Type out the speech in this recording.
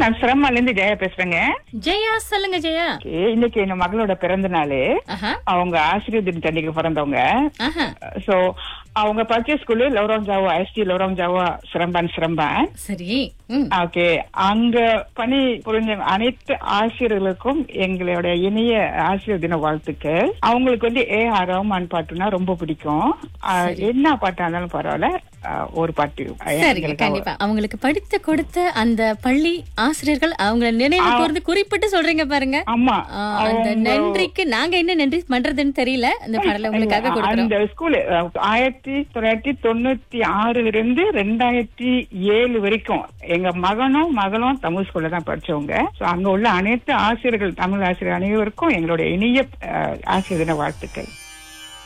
நான் சிரமால இருந்து ஜெயா பேசுறேங்க ஜெயா சொல்லுங்க ஜெயா Okay, இன்னைக்கு என் மகளோட பிறந்த நாள் ஆஹா அவங்க ஆசிரியர் தின தண்ணிக்கு பிறந்தவங்க ஆஹா சோ அவங்க படிச்ச school Lorong Jawa ST Lorong Jawa Seremban Seremban சரி ம் ஓகே அங்க பணி புரிஞ்ச அனைத்து ஆசிரியர்களுக்கும் எங்களுடைய இனிய ஆசிரியர் தின வாழ்த்துக்கள் அவங்களுக்கு வந்து ஏ ஆர் ரஹ்மான் பாட்டுனா ரொம்ப பிடிக்கும் ஆஹ், என்ன பாட்டா இருந்தாலும் பரவாயில்ல ஆஹ், ஒரு பாட்டு சரிங்க எங்களுக்கு கண்டிப்பா அவங்களுக்கு படித்து கொடுத்த அந்த பள்ளி ஆசிரியர்கள் அவங்க நினைவு கூர்ந்து குறிப்பிட்டு சொல்றீங்க பாருங்க ஆமா ஆ, அந்த நன்றிக்கு நாங்க என்ன நன்றி பண்றதுன்னு தெரியல அந்த பாடலை உங்களுக்காக கொடுக்குறோம் அந்த ஸ்கூல் ஆயிரத்தி தொள்ளாயிரத்தி தொண்ணூத்தி ஆறுல இருந்து ரெண்டாயிரத்தி ஏழு வரைக்கும் எங்க மகனும் மகளும் தமிழ் ஸ்கூல்ல தான் படிச்சவங்க So, அங்க உள்ள அனைத்து ஆசிரியர்கள் தமிழ் ஆசிரியர் அனைவருக்கும் எங்களுடைய இனிய அஹ், ஆசிரியர் தின வாழ்த்துக்கள்